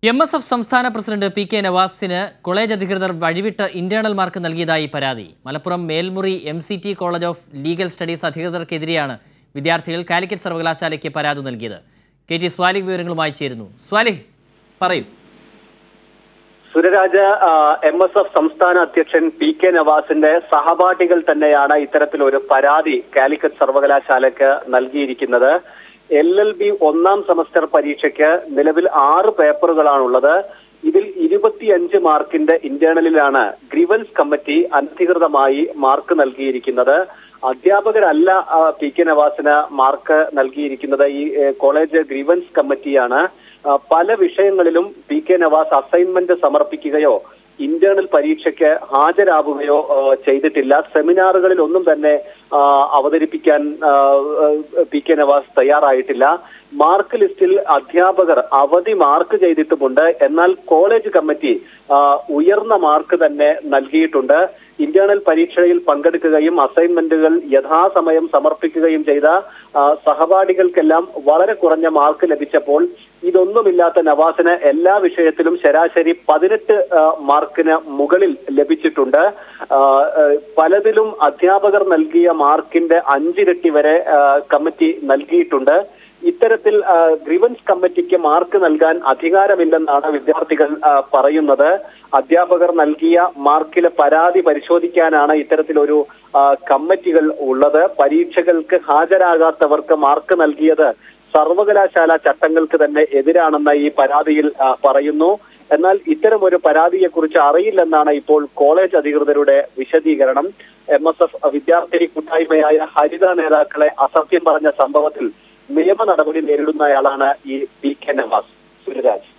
M S F സംസ്ഥാന president P K നവാസിന് college അധികൃതർ വഴിവിട്ട് ഇന്റേണൽ മാർക്ക് നൽകിയതായി പരാതി Malappuram Melmuri M C T college of legal studies അധികൃതർക്കെതിരെയാണ് വിദ്യാർത്ഥികൾ കാലിക്കറ്റ് സർവകലാശാലയ്ക്ക് പരാതി നൽകിയത് കെ ടി സ്വാലിഹ് വിവരങ്ങളുമായി ചേരുന്നു സ്വാലിഹ് പറയൂ സുരരാജ് എം എസ് എഫ് സംസ്ഥാന അധ്യക്ഷൻ പി കെ നവാസിന്റെ സഹപാഠികൾ തന്നെയാണ് ഇത്തരത്തിലൊരു പരാതി കാലിക്കറ്റ് സർവകലാശാലയ്ക്ക് നൽകിയിരിക്കുന്നത് എൽ എൽ ബി ഒന്നാം സെമസ്റ്റർ പരീക്ഷയ്ക്ക് നിലവിൽ ആറ് പേപ്പറുകളാണുള്ളത് ഇതിൽ ഇരുപത്തിയഞ്ച് മാർക്കിന്റെ ഇന്റേണലിലാണ് ഗ്രിവൻസ് കമ്മിറ്റി അനധികൃതമായി മാർക്ക് നൽകിയിരിക്കുന്നത് അധ്യാപകരല്ല ആ, പി കെ നവാസിന് മാർക്ക് നൽകിയിരിക്കുന്നത് ഈ ഏ, കോളേജ് ഗ്രീവൻസ് കമ്മിറ്റിയാണ് ആ, പല വിഷയങ്ങളിലും പി കെ നവാസ് അസൈൻമെന്റ് സമർപ്പിക്കുകയോ ഇന്റേണൽ പരീക്ഷയ്ക്ക് ഹാജരാവുകയോ ആ, ചെയ്തിട്ടില്ല സെമിനാറുകളിൽ ഒന്നും തന്നെ ആ, അവതരിപ്പിക്കാൻ ആ, ആ, പി കെ നവാസ് തയ്യാറായിട്ടില്ല മാർക്ക് ലിസ്റ്റിൽ അധ്യാപകർ അവധി മാർക്ക് ചെയ്തിട്ടുമുണ്ട് എന്നാൽ കോളേജ് കമ്മിറ്റി ആ, ഉയർന്ന മാർക്ക് തന്നെ നൽകിയിട്ടുണ്ട് ഇന്റേണൽ പരീക്ഷയിൽ പങ്കെടുക്കുകയും അസൈൻമെന്റുകൾ യഥാസമയം സമർപ്പിക്കുകയും ചെയ്ത ആ, സഹപാഠികൾക്കെല്ലാം വളരെ കുറഞ്ഞ മാർക്ക് ലഭിച്ചപ്പോൾ ഇതൊന്നുമില്ലാത്ത നവാസിന് എല്ലാ വിഷയത്തിലും ശരാശരി പതിനെട്ട് ആ, മാർക്കിന് മുകളിൽ ലഭിച്ചിട്ടുണ്ട് ആ, ആ, പലതിലും അധ്യാപകർ നൽകിയ മാർക്കിന്റെ അഞ്ചിരട്ടി വരെ ആ, കമ്മിറ്റി നൽകിയിട്ടുണ്ട് ഇത്തരത്തിൽ ആ, ഗ്രീവൻസ് കമ്മിറ്റിക്ക് മാർക്ക് നൽകാൻ അധികാരമില്ലെന്നാണ് വിദ്യാർത്ഥികൾ ആ, പറയുന്നത് അധ്യാപകർ നൽകിയ മാർക്കിലെ പരാതി പരിശോധിക്കാനാണ് ഇത്തരത്തിലൊരു ആ, കമ്മിറ്റികൾ ഉള്ളത് പരീക്ഷകൾക്ക് ഹാജരാകാത്തവർക്ക് മാർക്ക് നൽകിയത് സർവകലാശാല ചട്ടങ്ങൾക്ക് തന്നെ എതിരാണെന്ന് ഈ പരാതിയിൽ ആ, പറയുന്നു എന്നാൽ ഇത്തരം ഒരു പരാതിയെക്കുറിച്ച് അറിയില്ലെന്നാണ് ഇപ്പോൾ കോളേജ് അധികൃതരുടെ വിശദീകരണം എം എസ് എഫ് വിദ്യാർത്ഥി കൂട്ടായ്മയായ ഹരിത നേതാക്കളെ അസത്യം പറഞ്ഞ സംഭവത്തിൽ നിയമ നടപടി നേരിടുന്നയാളാണ് ഈ പി കെ നവാസ് സുരരാജ്